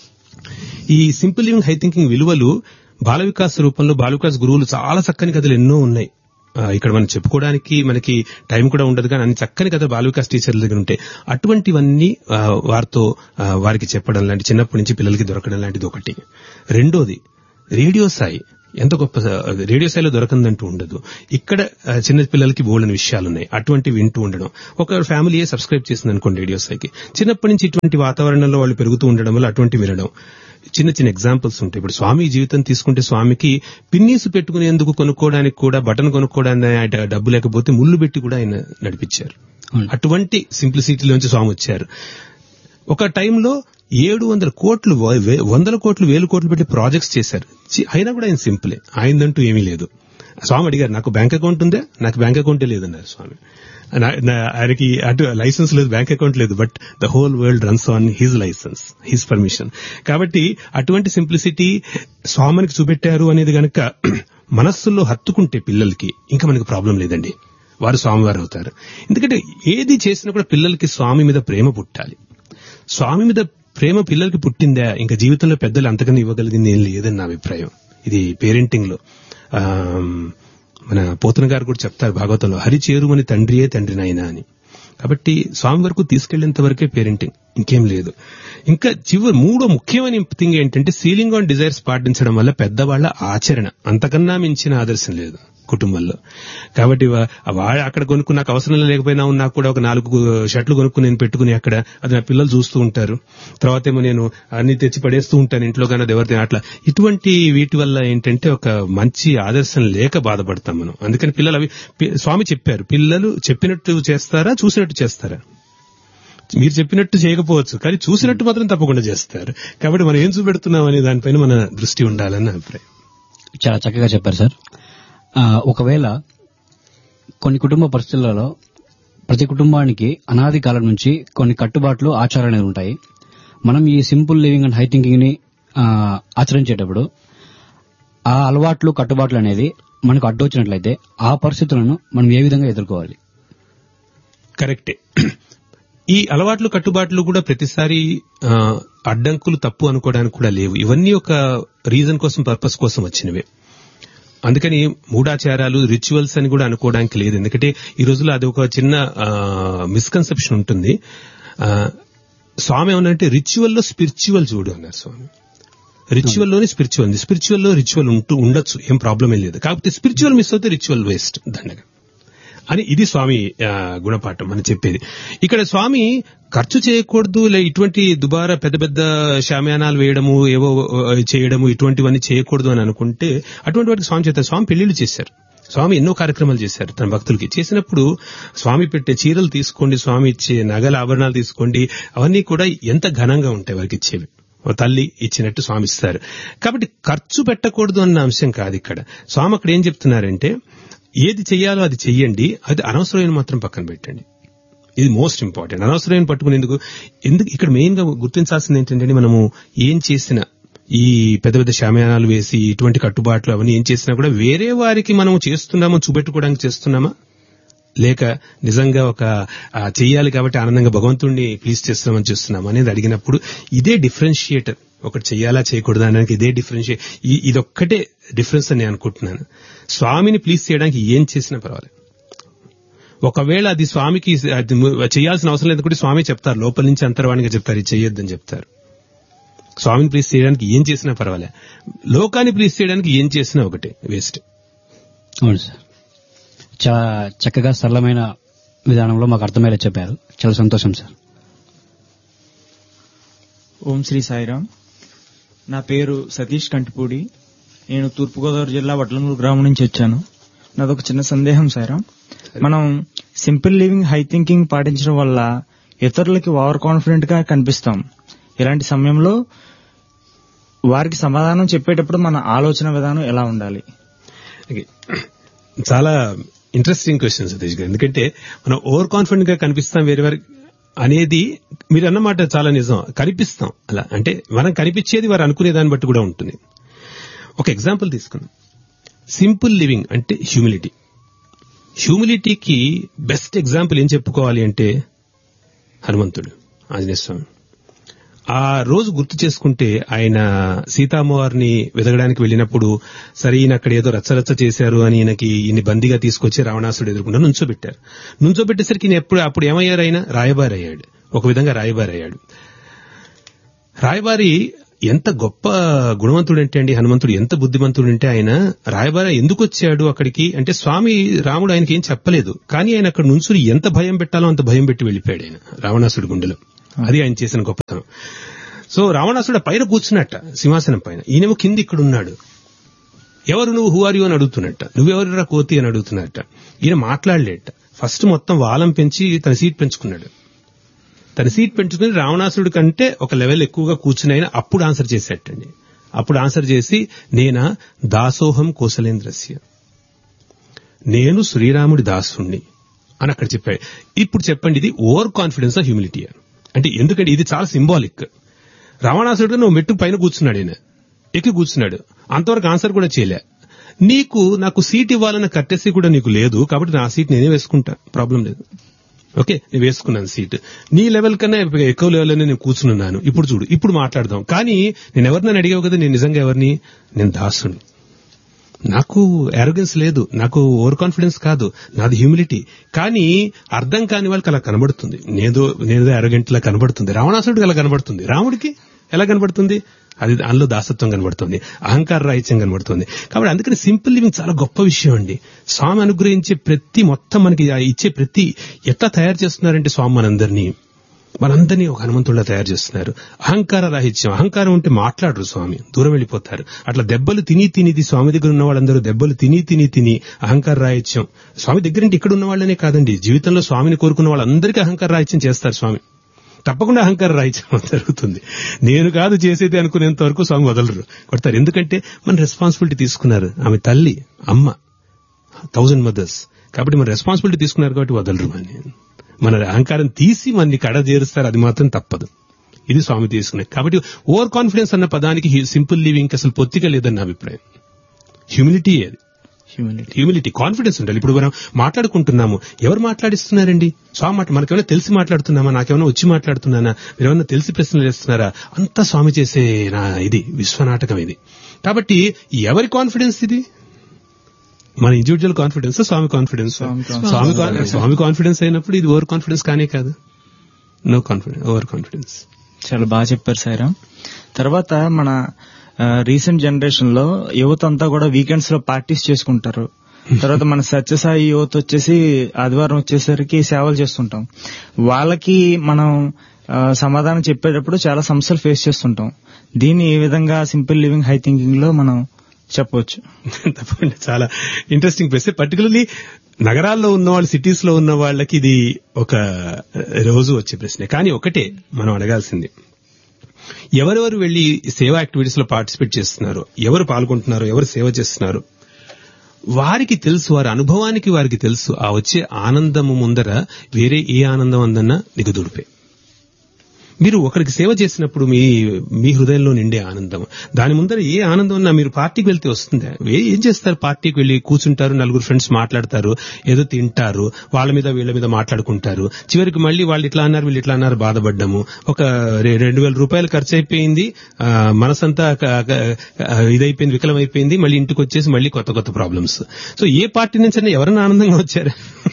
ఈ సింపుల్ లివింగ్ హై థింకింగ్ విలువలు బాల వికాస్ రూపంలో బాల వికాస్ గురువులు చాలా చక్కని కథలు ఎన్నో ఉన్నాయి ఆ, ఇక్కడ మనం చెప్పుకోవడానికి మనకి టైం కూడా ఉండదు కానీ అన్ని చక్కని కథ బాల వికాస్ టీచర్ల దగ్గర ఉంటాయి అటువంటివన్నీ ఆ, వారితో ఆ, వారికి చెప్పడం లాంటి చిన్నప్పటి నుంచి పిల్లలకి దొరకడం లాంటిది ఒకటి రెండోది రేడియో సాయి ఎంత గొప్ప స- రేడియో స్థాయిలో దొరకందంటూ ఉండదు ఇక్కడ ఆ, చిన్న పిల్లలకి బోలని విషయాలు ఉన్నాయి అటువంటి వింటూ ఉండడం ఒక ఫ్యామిలీ సబ్స్క్రైబ్ చేసింది అనుకోండి రేడియో స్థాయికి చిన్నప్పటి నుంచి ఇటువంటి వాతావరణంలో వాళ్ళు పెరుగుతూ ఉండడం వల్ల అటువంటి వినడం చిన్న చిన్న ఎగ్జాంపుల్స్ ఉంటాయి ఇప్పుడు స్వామి జీవితం తీసుకుంటే స్వామికి పిన్నీస్ పెట్టుకునేందుకు కొనుక్కోవడానికి కూడా బటన్ కొనుక్కోవడానికి ఆయన డబ్బు లేకపోతే ముళ్ళు పెట్టి కూడా ఆయన నడిపించారు అవును. అటువంటి సింప్లిసిటీలోంచి స్వామి వచ్చారు ఒక టైంలో ఏడు వందల కోట్లు వ- వే- వందల కోట్లు వేల కోట్లు పెట్టి ప్రాజెక్ట్స్ చేశారు చి- అయినా కూడా ఆయన సింపులే ఆయనదంటూ ఏమీ లేదు స్వామి అడిగారు నాకు బ్యాంక్ అకౌంట్ ఉందా నాకు బ్యాంక్ అకౌంటే లేదన్నారు స్వామి నా- నా- ఆయనకి అటు లైసెన్స్ లేదు బ్యాంక్ అకౌంట్ లేదు but the whole world runs on his licence his permission కాబట్టి అటువంటి సింప్లిసిటీ స్వామికి చూపెట్టారు అనేది గనక మనస్సుల్లో హత్తుకుంటే పిల్లలకి ఇంకా మనకి ప్రాబ్లం లేదండి వారు స్వామివారు అవుతారు ఎందుకంటే ఏది చేసినా కూడా పిల్లలకి స్వామి మీద ప్రేమ పుట్టాలి స్వామి మీద ప్రేమ పిల్లలకి పుట్టిందా ఇంకా జీవితంలో పెద్దలు అంతకన్నా ఇవ్వగలిగింది ఏం లేదని నా అభిప్రాయం ఇది పేరెంటింగ్ లో ఆ, మన పోతన గారు కూడా చెప్తారు భాగవతంలో హరి చేరుమని తండ్రియే తండ్రి నాయన అని కాబట్టి స్వామి వరకు తీసుకెళ్లేంత వరకే పేరెంటింగ్ ఇంకేం లేదు ఇంకా చివరి మూడో ముఖ్యమైన థింగ్ ఏంటంటే సీలింగ్ ఆన్ డిజైర్స్ పాటించడం వల్ల పెద్దవాళ్ల ఆచరణ అంతకన్నా మించిన ఆదర్శం లేదు కుటుంబంలో కాబట్టి వా- వాడు అక్కడ కొనుక్కుని నాకు అవసరం లేకపోయినా నాకు కూడా ఒక నాలుగు షర్ట్లు కొనుక్కుని నేను పెట్టుకుని అక్కడ అది నా పిల్లలు చూస్తూ ఉంటారు తర్వాత ఏమో నేను అన్ని తెచ్చి పడేస్తూ ఉంటాను ఇంట్లో కానీ అది ఎవరితో అట్లా ఇటువంటి వీటి వల్ల ఏంటంటే ఒక మంచి ఆదర్శం లేక బాధపడతాం మనం అందుకని పిల్లలు అవి పి- స్వామి చెప్పారు పిల్లలు చెప్పినట్టు చేస్తారా చూసినట్టు చేస్తారా మీరు చెప్పినట్టు చేయకపోవచ్చు కానీ చూసినట్టు మాత్రం తప్పకుండా చేస్తారు కాబట్టి మనం ఏం చూపెడుతున్నాం అనే దానిపైన మన దృష్టి ఉండాలని నా అభిప్రాయం చాలా చక్కగా చెప్పారు సార్ ఆ, ఒకవేళ కొన్ని కుటుంబ పరిస్థితులలో ప్రతి కుటుంబానికి అనాది కాలం నుంచి కొన్ని కట్టుబాట్లు ఆచారాలు అనేవి ఉంటాయి మనం ఈ simple living and high thinking ని ఆ, ఆచరించేటప్పుడు ఆ అలవాట్లు కట్టుబాట్లు అనేది మనకు అడ్డొచ్చినట్లయితే ఆ పరిస్థితులను మనం ఏ విధంగా ఎదుర్కోవాలి కరెక్టే ఈ అలవాట్లు కట్టుబాట్లు కూడా ప్రతిసారి ఆ, అడ్డంకులు తప్పు అనుకోవడానికి కూడా లేవు ఇవన్నీ ఒక రీజన్ కోసం పర్పస్ కోసం వచ్చినవే అందుకని మూఢాచారాలు రిచువల్స్ అని కూడా అనుకోవడానికి లేదు ఎందుకంటే ఈ రోజుల్లో అది ఒక చిన్న మిస్కన్సెప్షన్ ఉంటుంది ఆ, స్వామి ఏమన్నంటే రిచువల్లో స్పిరిచువల్ చూడు అన్నారు స్వామి రిచువల్ లోని స్పిరిచువల్ ఉంది స్పిరిచువల్ లో రిచువల్ ఉంటూ ఉండొచ్చు ఏం ప్రాబ్లం ఏం లేదు కాకపోతే స్పిరిచువల్ మిస్ అవుతే రిచువల్ వేస్ట్ దండగా అని ఇది స్వామి ఆ, గుణపాఠం అని చెప్పేది ఇక్కడ స్వామి ఖర్చు చేయకూడదు లే ఇటువంటి దుబారా పెద్ద పెద్ద శామ్యానాలు వేయడము ఏవో ఆ, చేయడము ఇటువంటివన్నీ చేయకూడదు అని అనుకుంటే అటువంటి వాటికి స్వామి చేస్తారు స్వామి పెళ్లిళ్ళు చేశారు స్వామి ఎన్నో కార్యక్రమాలు చేశారు తన భక్తులకి చేసినప్పుడు స్వామి పెట్టే చీరలు తీసుకోండి స్వామి ఇచ్చే నగల ఆభరణాలు తీసుకోండి అవన్నీ కూడా ఎంత ఘనంగా ఉంటాయి వారికి ఇచ్చేవి ఓ తల్లి ఇచ్చినట్టు స్వామి ఇస్తారు కాబట్టి ఖర్చు పెట్టకూడదు అన్న అంశం కాదు ఇక్కడ స్వామి అక్కడ ఏం చెప్తున్నారంటే ఏది చెయ్యాలో అది చెయ్యండి అది అనవసరమైన మాత్రం పక్కన పెట్టండి ఇది మోస్ట్ ఇంపార్టెంట్ అనవసరమైన పట్టుకునేందుకు ఎందుకు ఇక్కడ మెయిన్ గా గుర్తించాల్సింది ఏంటంటే మనము ఏం చేసినా ఈ పెద్ద పెద్ద శామయానాలు వేసి ఇటువంటి కట్టుబాట్లు అవన్నీ ఏం చేసినా కూడా వేరే వారికి మనం చేస్తున్నామో చూపెట్టుకోవడానికి చేస్తున్నామా లేక నిజంగా ఒక ఆ, చెయ్యాలి కాబట్టి ఆనందంగా భగవంతుణ్ణి ప్లీజ్ చేస్తున్నామని చేస్తున్నాం అనేది అడిగినప్పుడు ఇదే డిఫరెన్షియేటర్ ఒకటి చెయ్యాలా చేయకూడదా అనడానికి ఇదే డిఫరెన్షియేట్ ఇదొక్కటే డిఫరెన్స్ అని నేను అనుకుంటున్నాను స్వామిని ప్లీజ్ చేయడానికి ఏం చేసినా పర్వాలేదు ఒకవేళ అది స్వామికి అది చేయాల్సిన అవసరం లేదు కూడా స్వామి చెప్తారు లోపల నుంచి అంతర్వాణిగా చెప్తారు ఇది చెయ్యొద్దని చెప్తారు స్వామిని ప్లీజ్ చేయడానికి ఏం చేసినా పర్వాలే లోకాన్ని ప్లీజ్ చేయడానికి ఏం చేసినా ఒకటే వేస్ట్ అవును సార్ చాలా చక్కగా సరళమైన విధానంలో మాకు అర్థమయ్యేలా చెప్పారు చాలా సంతోషం సార్ ఓం శ్రీ సాయిరామ్ నా పేరు సతీష్ కంటిపూడి నేను తూర్పుగోదావరి జిల్లా వడ్లమూరు గ్రామం నుంచి వచ్చాను నాదొక చిన్న సందేహం సాయిరామ్ మనం సింపుల్ లివింగ్ హై థింకింగ్ పాటించడం వల్ల ఇతరులకి ఓవర్ కాన్ఫిడెంట్ గా కనిపిస్తాం ఇలాంటి సమయంలో వారికి సమాధానం చెప్పేటప్పుడు మన ఆలోచన విధానం ఎలా ఉండాలి ఓకే. చాలా ఇంట్రెస్టింగ్ క్వశ్చన్ సతీష్ గారు ఎందుకంటే మనం ఓవర్ కాన్ఫిడెంట్ గా కనిపిస్తాం వేరే వారి అనేది మీరు అన్నమాట చాలా నిజం కనిపిస్తాం అలా అంటే మనం కనిపించేది వారు అనుకునే దాన్ని బట్టి కూడా ఉంటుంది ఒక ఎగ్జాంపుల్ తీసుకుందాం సింపుల్ లివింగ్ అంటే హ్యూమిలిటీ హ్యూమిలిటీకి బెస్ట్ ఎగ్జాంపుల్ ఏం చెప్పుకోవాలి అంటే హనుమంతుడు ఆంజనేయ స్వామి ఆ రోజు గుర్తు చేసుకుంటే ఆయన సీతామ్మవారిని వెతకడానికి వెళ్ళినప్పుడు సరే ఈయన అక్కడ ఏదో రచ్చరచ్చ చేశారు అని ఈయనకి ఈయన బందీగా తీసుకొచ్చి రావణాసుడు ఎదుర్కొంటూ నుంచోబెట్టారు నుంచోబెట్టేసరికి ఈయన ఎప్పుడు అప్పుడు ఏమయ్యారు ఆయన రాయబారి అయ్యాడు ఒక విధంగా రాయబారి అయ్యాడు రాయబారి ఎంత గొప్ప గుణవంతుడు అంటే అండి హనుమంతుడు ఎంత బుద్ధిమంతుడు అంటే ఆయన రాయబారి ఎందుకు వచ్చాడు అక్కడికి అంటే స్వామి రాముడు ఆయనకి ఏం చెప్పలేదు కానీ ఆయన అక్కడ నుంచుని ఎంత భయం పెట్టాలో అంత భయం పెట్టి వెళ్ళిపోయాడు ఆయన రావణాసుడి గుండెలో అది ఆయన చేసిన గొప్పతనం సో రావణాసుడు పైన కూర్చున్నట్ట సింహాసనం పైన ఈయనేమో కింద ఇక్కడ ఉన్నాడు ఎవరు నువ్వు హూ ఆర్ యు అని అడుగుతున్నట్ట నువ్వెవరురా కోతి అని అడుగుతున్నట్ట ఈయన మాట్లాడలేట ఫస్ట్ మొత్తం వాలం పెంచి తన సీట్ పెంచుకున్నాడు తన సీట్ పెంచుకుని రావణాసుడి కంటే ఒక లెవెల్ ఎక్కువగా కూర్చుని ఆయన అప్పుడు ఆన్సర్ చేసేటండి అప్పుడు ఆన్సర్ చేసి నేనా దాసోహం కోసలేంద్రస్య నేను శ్రీరాముడి దాసుణ్ణి అని అక్కడ చెప్పాడు ఇప్పుడు చెప్పండి ఇది ఓవర్ కాన్ఫిడెన్స్ ఆఫ్ హ్యూమిలిటీ అంటే ఎందుకంటే ఇది చాలా సింబాలిక్ రావణాసుడు నువ్వు మెట్టు పైన కూర్చున్నాడు ఆయన ఎక్కి కూర్చున్నాడు అంతవరకు ఆన్సర్ కూడా చేయలే నీకు నాకు సీట్ ఇవ్వాలన్న కట్టెసి కూడా నీకు లేదు కాబట్టి నా సీట్ నేనే వేసుకుంటా ప్రాబ్లం లేదు ఓకే నేను వేసుకున్నాను సీట్ నీ లెవెల్ కన్నా ఎక్కువ లెవెల్లోనే నేను కూర్చున్నాను ఇప్పుడు చూడు ఇప్పుడు మాట్లాడదాం కానీ నేను ఎవరినని అడిగావు కదా నేను నిజంగా ఎవరిని నేను దాసుని నాకు అరోగెన్స్ లేదు నాకు ఓవర్ కాన్ఫిడెన్స్ కాదు నాది హ్యూమిలిటీ కానీ అర్థం కాని వాళ్ళకి అలా కనబడుతుంది నేను నేనేదో అరోగెంట్ లా కనబడుతుంది రావణాసుడికి అలా కనబడుతుంది రాముడికి ఎలా కనబడుతుంది అది దానిలో దాసత్వం కనబడుతుంది అహంకార రాహిత్యం కనబడుతుంది కాబట్టి అందుకని సింపుల్ లివింగ్ చాలా గొప్ప విషయం అండి స్వామి అనుగ్రహించే ప్రతి మొత్తం మనకి ఆ ఇచ్చే ప్రతి ఎట్లా తయారు చేస్తున్నారంటే స్వామి మనందరినీ మనందరినీ ఒక హనుమంతుడిలా తయారు చేస్తున్నారు అహంకార రాహిత్యం అహంకారం ఉంటే మాట్లాడరు స్వామి దూరం వెళ్ళిపోతారు అట్లా దెబ్బలు తిని తిని ఇది స్వామి దగ్గర ఉన్న వాళ్ళందరూ దెబ్బలు తిని తిని తిని అహంకార రాహిత్యం స్వామి దగ్గర నుండి ఇక్కడ ఉన్న వాళ్ళనే కాదండి జీవితంలో స్వామిని కోరుకున్న వాళ్ళందరికీ అహంకార రాహిత్యం చేస్తారు స్వామి తప్పకుండా అహంకార రాహిత్యం జరుగుతుంది నేను కాదు చేసేది అనుకునేంత వరకు స్వామి వదలరు కొడతారు ఎందుకంటే మన రెస్పాన్సిబిలిటీ తీసుకున్నారు ఆమె తల్లి అమ్మ థౌజండ్ మదర్స్ కాబట్టి మన రెస్పాన్సిబిలిటీ తీసుకున్నారు కాబట్టి వదలరు అని మన అహంకారం తీసి మనని కడ చేరుస్తారు అది మాత్రం తప్పదు ఇది స్వామి తీసుకునేది కాబట్టి ఓవర్ కాన్ఫిడెన్స్ అన్న పదానికి సింపుల్ లివింగ్ అసలు పొత్తిగా లేదన్న అభిప్రాయం హ్యూమిలిటీ అది హ్యూమిలిటీ హ్యూమిలిటీ కాన్ఫిడెన్స్ ఉండాలి ఇప్పుడు మనం మాట్లాడుకుంటున్నాము ఎవరు మాట్లాడిస్తున్నారండి స్వామి మాట మనకేమైనా తెలిసి మాట్లాడుతున్నామా నాకేమైనా వచ్చి మాట్లాడుతున్నానా మీరేమైనా తెలిసి ప్రశ్నలు వేస్తున్నారా అంతా స్వామి చేసే నా ఇది విశ్వనాటకం ఇది కాబట్టి ఎవరి కాన్ఫిడెన్స్ ఇది మన individual confidence Swami confidence Swami Swami con- Swami confidence అయినప్పుడు ఇది ఓవర్ కాన్ఫిడెన్స్ కానే కాదు నో కాన్ఫిడెన్స్ ఓవర్ కాన్ఫిడెన్స్ చాలా బాగా చెప్పారు సాయిరామ్ తర్వాత మన రీసెంట్ జనరేషన్ లో యువత అంతా కూడా వీకెండ్స్ లో పార్టీస్ చేసుకుంటారు తర్వాత మన సత్యసాయి యువత వచ్చేసి ఆదివారం వచ్చేసరికి సేవలు చేస్తుంటాం వాళ్ళకి మనం ఆ, సమాధానం చెప్పేటప్పుడు చాలా సమస్యలు ఫేస్ చేస్తుంటాం దీన్ని ఏ విధంగా సింపుల్ లివింగ్ హై థింకింగ్ లో మనం చెప్పవచ్చు తప్పకుండా చాలా ఇంట్రెస్టింగ్ ప్లేస్ పర్టికులర్లీ నగరాల్లో ఉన్న వాళ్ళు సిటీస్ లో ఉన్న వాళ్ళకి ఇది ఒక రోజు వచ్చే ప్రశ్న కానీ ఒకటే మనం అడగాల్సింది ఎవరెవరు వెళ్లి సేవా యాక్టివిటీస్ లో పార్టిసిపేట్ చేస్తున్నారు ఎవరు పాల్గొంటున్నారు ఎవరు సేవ చేస్తున్నారు వారికి తెలుసు వారి అనుభవానికి వారికి తెలుసు ఆ వచ్చే ఆనందము ముందర వేరే ఏ ఆనందం అందన్నా దిగుదుడిపే మీరు ఒకరికి సేవ చేసినప్పుడు మీ మీ హృదయంలో నిండే ఆనందం దాని ముందర ఏ ఆనందం ఉన్నా మీరు పార్టీకి వెళ్తే వస్తుందా ఏ- ఏం చేస్తారు పార్టీకి వెళ్ళి కూర్చుంటారు నలుగురు ఫ్రెండ్స్ మాట్లాడతారు ఏదో తింటారు వాళ్ళ మీద వీళ్ళ మీద మాట్లాడుకుంటారు చివరికి మళ్ళీ వాళ్ళు ఇట్లా అన్నారు వీళ్ళు ఇట్లా అన్నారు బాధపడ్డాము ఒక రె- రెండు వేల రూపాయలు ఖర్చు అయిపోయింది ఆ, మనసంతా క- క- ఆ, ఇదైపోయింది వికలం అయిపోయింది మళ్ళీ ఇంటికి వచ్చేసి మళ్ళీ కొత్త కొత్త ప్రాబ్లమ్స్ సో ఏ పార్టీ నుంచి అయినా ఎవరైనా ఆనందంగా వచ్చారు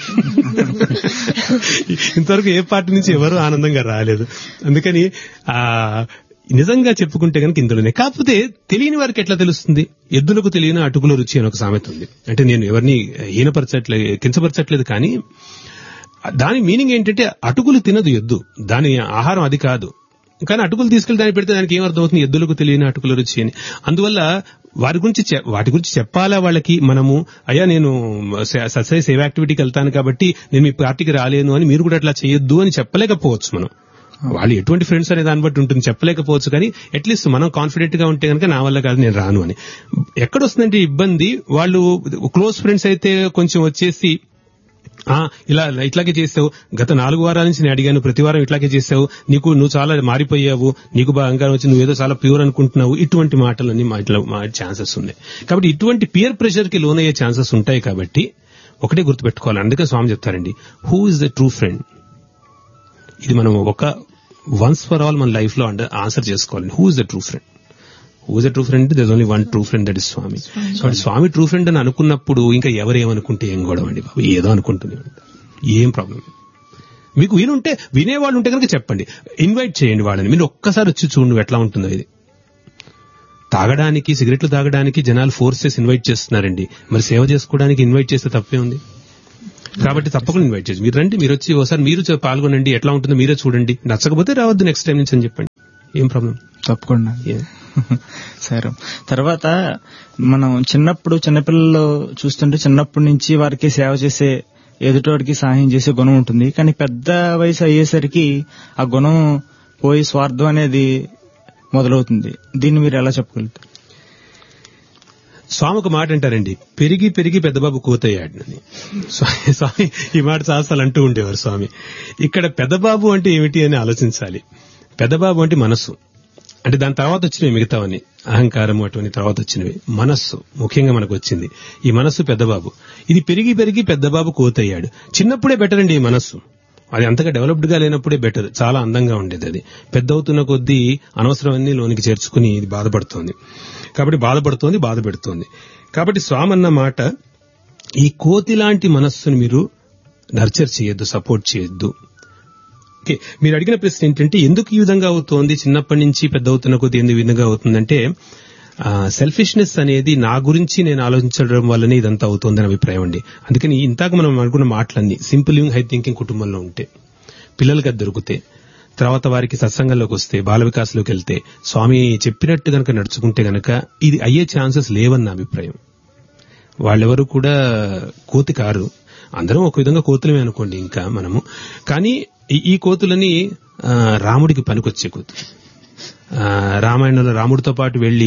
ఇంతవరకు ఏ పార్టీ నుంచి ఎవరు ఆనందంగా రాలేదు అందుకని ఆ నిజంగా చెప్పుకుంటే కనుక ఇందులోనే కాకపోతే తెలియని వారికి ఎట్లా తెలుస్తుంది ఎద్దులకు తెలియని అటుకుల రుచి అని ఒక సామెత ఉంది అంటే నేను ఎవరిని హీనపరచట్లేదు కించపరచట్లేదు కానీ దాని మీనింగ్ ఏంటంటే అటుకులు తినదు ఎద్దు దాని ఆహారం అది కాదు కానీ అటుకులు తీసుకెళ్లి దాన్ని పెడితే దానికి ఏం అర్థమవుతుంది ఎద్దులకు తెలియని అటుకుల రుచి అని అందువల్ల వారి గురించి చె- వాటి గురించి చెప్పాలా వాళ్ళకి మనము అయ్యా నేను స- సత్సాయి సేవ యాక్టివిటీకి వెళ్తాను కాబట్టి నేను మీ పార్టీకి రాలేను అని మీరు కూడా అట్లా చేయొద్దు అని చెప్పలేకపోవచ్చు మనం వాళ్ళు ఎటువంటి ఫ్రెండ్స్ అనే దాన్ని బట్టి ఉంటుంది చెప్పలేకపోవచ్చు కానీ అట్లీస్ట్ మనం కాన్ఫిడెంట్ గా ఉంటే కనుక నా వల్ల కాదు నేను రాను అని ఎక్కడొస్తుందంటే ఇబ్బంది వాళ్ళు క్లోజ్ ఫ్రెండ్స్ అయితే కొంచెం వచ్చేసి ఆ ఇలా ఇట్లాగే చేసావు గత నాలుగు వారాల నుంచి నేను అడిగాను ప్రతి వారం ఇట్లాగే చేసావు నీకు నువ్వు చాలా మారిపోయావు నీకు బాగా అహంకారం వచ్చి నువ్వేదో చాలా ప్యూర్ అనుకుంటున్నావు ఇటువంటి మాటలన్నీ మా ఇట్లా మా ఛాన్సెస్ ఉన్నాయి కాబట్టి ఇటువంటి పియర్ ప్రెషర్ కి లోనయ్యే ఛాన్సెస్ ఉంటాయి కాబట్టి ఒకటే గుర్తుపెట్టుకోవాలి అందుకే స్వామి చెప్తారండి who is the true friend ఇది మనం ఒక వన్స్ ఫర్ ఆల్ మన లైఫ్ లో అండర్ ఆన్సర్ చేసుకోవాలి who is the true friend who is the true friend there only one true friend that is Swami కాబట్టి స్వామి ట్రూ ఫ్రెండ్ అని అనుకున్నప్పుడు ఇంకా ఎవరు ఏమనుకుంటే ఏం గొడవ అండి బాబు ఏదో అనుకుంటూనే ఉంటారు ఏం ప్రాబ్లం మీకు వినుంటే వినేవాళ్ళు ఉంటే కనుక చెప్పండి ఇన్వైట్ చేయండి వాళ్ళని మీరు ఒక్కసారి వచ్చి చూడు ఎట్లా ఉంటుందో ఇది తాగడానికి సిగరెట్లు తాగడానికి జనాలు ఫోర్స్ చేసి ఇన్వైట్ చేస్తున్నారండి మరి సేవ చేసుకోవడానికి ఇన్వైట్ చేస్తే తప్పే ఉంది కాబట్టి తప్పకుండా ఇన్వైట్ చేసి మీరు రండి మీరు వచ్చి ఒకసారి మీరు చే- పాల్గొనండి ఎట్లా ఉంటుందో మీరే చూడండి నచ్చకపోతే రావద్దు నెక్స్ట్ టైం నుంచి అని చెప్పండి ఏం ప్రాబ్లం తప్పకుండా సరే తర్వాత మనం చిన్నప్పుడు చిన్నపిల్లలు చూస్తుంటే చిన్నప్పటి నుంచి వారికి సేవ చేసే ఎదుటోడికి సహాయం చేసే గుణం ఉంటుంది కానీ పెద్ద వయసు అయ్యేసరికి ఆ గుణం పోయి స్వార్థం అనేది మొదలవుతుంది దీన్ని మీరు ఎలా చెప్పగలుగుతారు స్వామి ఒక మాట అంటారండి పెరిగి పెరిగి పెద్దబాబు కోతయ్యాడని స్వామి స్వామి ఈ మాట చాలాసార్లు అంటూ ఉండేవారు స్వామి ఇక్కడ పెద్దబాబు అంటే ఏమిటి అని ఆలోచించాలి పెద్దబాబు అంటే మనస్సు అంటే దాని తర్వాత వచ్చినవి మిగతావన్నీ అహంకారం అటువంటి తర్వాత వచ్చినవి మనస్సు ముఖ్యంగా మనకు వచ్చింది ఈ మనస్సు పెద్దబాబు ఇది పెరిగి పెరిగి పెద్దబాబు కోతయ్యాడు చిన్నప్పుడే బెటర్ అండి ఈ మనస్సు అది అంతగా డెవలప్డ్ గా లేనప్పుడే బెటర్ చాలా అందంగా ఉండేది అది పెద్ద అవుతున్న కొద్దీ అనవసరమన్నీ లోనికి చేర్చుకుని ఇది బాధపడుతోంది కాబట్టి బాధపడుతోంది బాధ పెడుతోంది కాబట్టి స్వామి అన్న మాట ఈ కోతి లాంటి మనస్సుని మీరు నర్చర్ చేయొద్దు సపోర్ట్ చేయొద్దు ఓకే మీరు అడిగిన ప్రశ్న ఏంటంటే ఎందుకు ఈ విధంగా అవుతోంది చిన్నప్పటి నుంచి పెద్ద అవుతున్న కొద్ది ఎందుకు ఈ విధంగా అవుతుందంటే సెల్ఫిష్నెస్ అనేది నా గురించి నేను ఆలోచించడం వల్లనే ఇదంతా అవుతోందని అభిప్రాయం అండి అందుకని ఇంతాక మనం అనుకున్న మాటలన్నీ సింపుల్ లివింగ్ హై థింకింగ్ కుటుంబంలో ఉంటే పిల్లలకి అది దొరికితే తర్వాత వారికి సత్సంగంలోకి వస్తే బాల వికాసంలోకి వెళ్తే స్వామి చెప్పినట్టు గనక నడుచుకుంటే గనక ఇది అయ్యే ఛాన్సెస్ లేవన్న అభిప్రాయం వాళ్ళెవరు కూడా కోతి కారు అందరం ఒక విధంగా కోతులమే అనుకోండి ఇంకా మనము కానీ ఈ- ఈ కోతులని ఆ, రాముడికి పనికొచ్చే కోతులు ఆ, రామాయణంలో రాముడితో పాటు వెళ్లి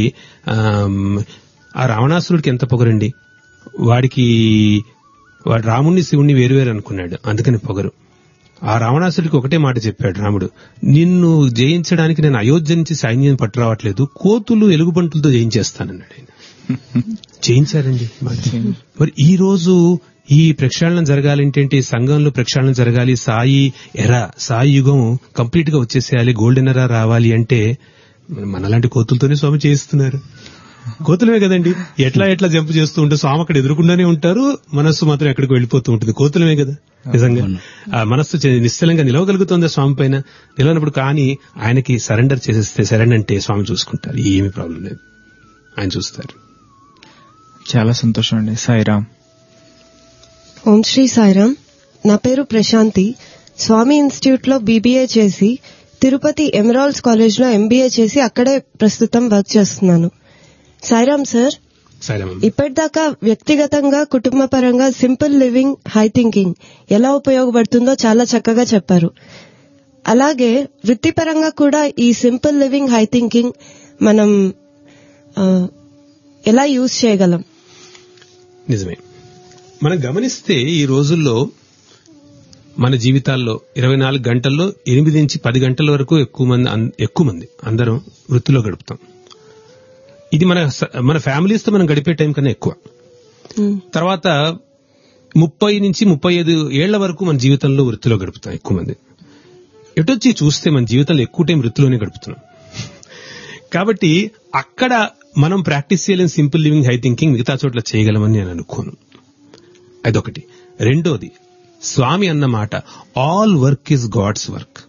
ఆ రావణాసురుడికి ఎంత పొగరండి వాడికి వాడు రాముణ్ణి శివుణ్ణి వేరువేరు అనుకున్నాడు అందుకని పొగరు ఆ రావణాసుడికి ఒకటే మాట చెప్పాడు రాముడు నిన్ను జయించడానికి నేను అయోధ్య నుంచి సైన్యం పట్టురావట్లేదు కోతులు ఎలుగుబంటులతో జయించేస్తానన్నాడు ఆయన జయించారండి మాట. మరి ఈ రోజు ఈ ప్రక్షాళన జరగాలంటే ఈ సంఘంలో ప్రక్షాళన జరగాలి సాయి ఎరా సాయి యుగం కంప్లీట్ గా వచ్చేసేయాలి గోల్డెన్ ఎరా రావాలి అంటే మనలాంటి కోతులతోనే స్వామి చేయిస్తున్నారు కోతులమే కదండి ఎట్లా ఎట్లా జంప్ చేస్తూ ఉంటే స్వామి అక్కడ ఎదురుకుండానే ఉంటారు మనస్సు మాత్రం ఎక్కడికి వెళ్ళిపోతూ ఉంటుంది కోతులమే కదా నిజంగా ఆ మనస్సు చే- నిశ్చలంగా నిలవగలుగుతుంది స్వామి పైన నిలవనప్పుడు కానీ ఆయనకి సరెండర్ చేసేస్తే సరెండర్ అంటే స్వామి చూసుకుంటారు ఏమీ ప్రాబ్లం లేదు ఆయన చూస్తారు చాలా సంతోషం అండి సాయిరామ్ ఓం శ్రీ సాయిరామ్ నా పేరు ప్రశాంతి స్వామి ఇన్స్టిట్యూట్ లో బీబీఏ చేసి తిరుపతి ఎమరాల్డ్స్ కాలేజ్ లో ఎంబీఏ చేసి అక్కడే ప్రస్తుతం వర్క్ చేస్తున్నాను సాయిరామ్ సార్ సరే ఇప్పటిదాకా వ్యక్తిగతంగా కుటుంబ పరంగా సింపుల్ లివింగ్ హై థింకింగ్ ఎలా ఉపయోగపడుతుందో చాలా చక్కగా చెప్పారు అలాగే వృత్తిపరంగా కూడా ఈ సింపుల్ లివింగ్ హై థింకింగ్ మనం ఆ, ఎలా యూజ్ చేయగలం నిజమే మనం గమనిస్తే ఈ రోజుల్లో మన జీవితాల్లో ఇరవై నాలుగు గంటల్లో ఎనిమిది నుంచి పది గంటల వరకు ఎక్కువ మంది అన్- ఎక్కువ మంది అందరం వృత్తిలో గడుపుతాం ఇది మన స- మన ఫ్యామిలీస్ తో మనం గడిపే టైం కన్నా ఎక్కువ తర్వాత ముప్పై నుంచి ముప్పై ఐదు ఏళ్ల వరకు మన జీవితంలో వృత్తిలో గడుపుతాం ఎక్కువ మంది ఎటొచ్చి చూస్తే మన జీవితంలో ఎక్కువ టైం వృత్తిలోనే గడుపుతున్నాం కాబట్టి అక్కడ మనం ప్రాక్టీస్ చేయలేని సింపుల్ లివింగ్ హై థింకింగ్ మిగతా చోట్ల చేయగలమని నేను అనుకోను అదొకటి రెండోది స్వామి అన్న మాట all work is God's work